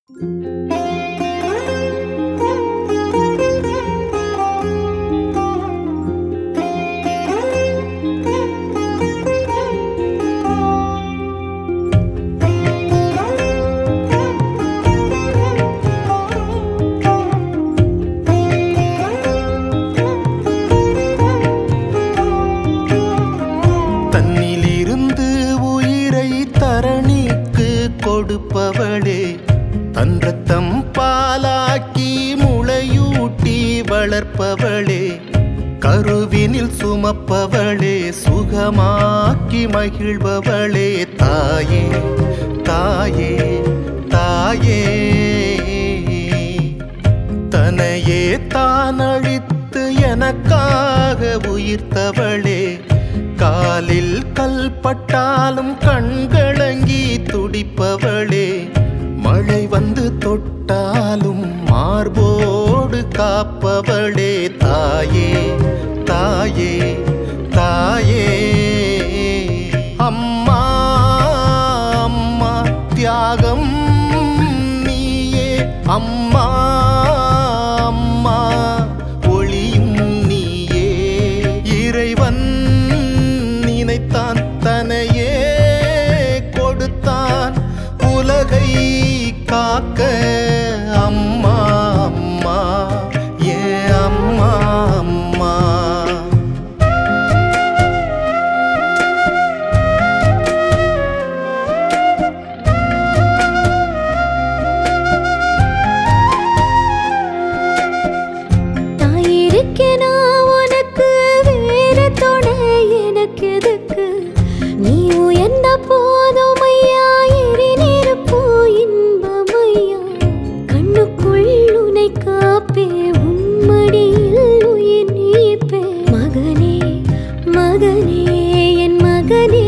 தன்னிலிருந்து உயிரை தரணிக்கு கொடுப்பவளே தன் ரத்தம் பாலாக்கி முளையூட்டி வளர்ப்பவளே கருவினில் சுமப்பவளே சுகமாக்கி மகிழ்பவளே தாயே தாயே தாயே தனையே தான் அழித்து எனக்காக உயிர்த்தவளே காலில் கல் பட்டாலும் கண்களங்கி துடிப்பவளே மழை வந்து தொட்டாலும் மார்போடு காப்பவளே தாயே தாயே தாயே அம்மா அம்மா தியாகம் நீயே அம்மா அம்மா ஒளியும் நீயே இறைவன் நினைத்தான் தனையே கொடுத்தான் உலகை காக்க அம்மா அம்மா ஏ அம்மா அம்மா தாயிருக்க நான் உனக்கு வேற துணை எனக்கு எதுக்கு நீ உயர்ந்த போதும் ஐயா எரி நெருப்போ இன்பமையா கண்ணுக்குள் உனை காப்பே உன்மடியில் உயிர் நீப்பே மகனே மகனே என் மகனே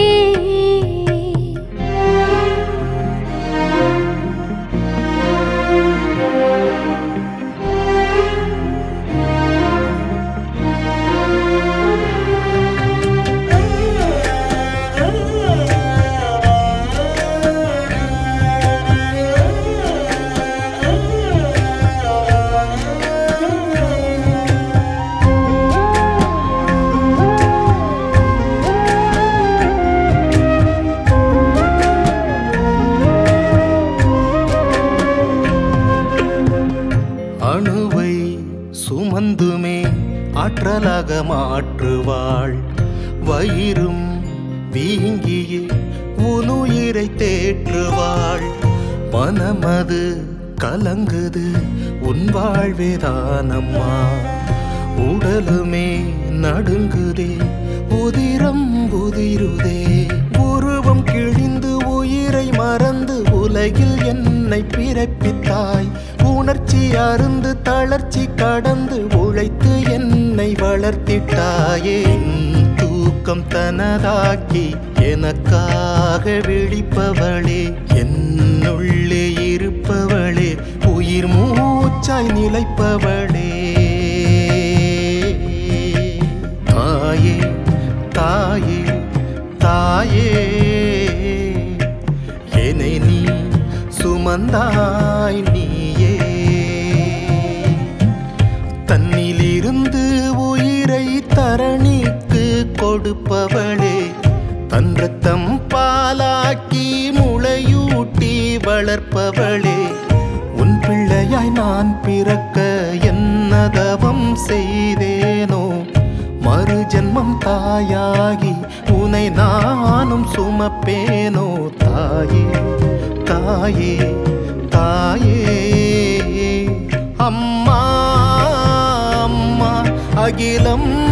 அணுவை சுமந்துமே ஆற்றலாக மாற்றுவாள் வயிறும் வீங்கியே உனுயிரை தேற்றுவாள் மனமது கலங்குது உன் வாழ்வேதானம்மா உடலுமே நடுங்குதே உதிரம் உதிருதே உருவம் கிழிந்து உயிரை மறந்து உலகில் என்னை பிறப்பித்தாய் உணர்ச்சி அருந்து தளர்ச்சி கடந்து உழைத்து என்னை வளர்த்திட்டாயே என் தூக்கம் தனதாக்கி எனக்காக விழிப்பவளே என்னுள்ளே இருப்பவளே உயிர் மூச்சாய் நிலைப்பவளே தாயே தாயே தாயே என்னை நீ சுமந்தாய் நீயே தன்னிலிருந்து உயிரை தரணிக்கு கொடுப்பவளே தன் ரத்தம் பாலாக்கி முளையூட்டி வளர்ப்பவளே உன் பிள்ளையாய் நான் பிறக்க என்னதவம் செய்தேனோ மறு ஜென்மம் தாயாகி உனை நானும் சுமப்பேனோ தாயே தாயே தாயே அம்மா அம்மா அகிலம்